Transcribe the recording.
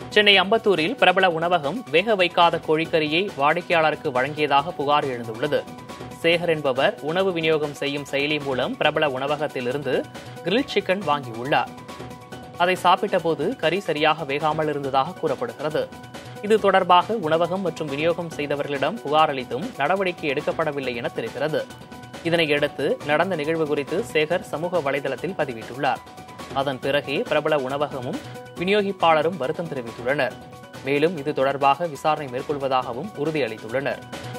சென்னை அம்பத்தூரில் பிரபல உணவகம் வேக வைக்காத கோழிக்கறியை வாடிக்கையாளருக்கு வழங்கியதாக புகார் எழுந்துள்ளது சேகர் என்பவர் உணவு விநியோகம் செய்யும் செயலி மூலம் பிரபல உணவகத்திலிருந்து கிரில் சிக்கன் வாங்கியுள்ளார் அதை சாப்பிட்ட போது கறி சரியாக வேகாமல் இருந்ததாக கூறப்படுகிறது இது தொடர்பாக உணவகம் மற்றும் விநியோகம் செய்தவர்களிடம் புகார் அளித்தும் நடவடிக்கை எடுக்கப்படவில்லை என தெரிகிறது இதனையடுத்து நடந்த நிகழ்வு குறித்து சேகர் சமூக வலைதளத்தில் பதிவிட்டுள்ளார் அதன் பிறகே பிரபல உணவகமும் விநியோகிப்பாளரும் வருத்தம் தெரிவித்துள்ளனர் மேலும் இது தொடர்பாக விசாரணை மேற்கொள்வதாகவும் உறுதியளித்துள்ளனர்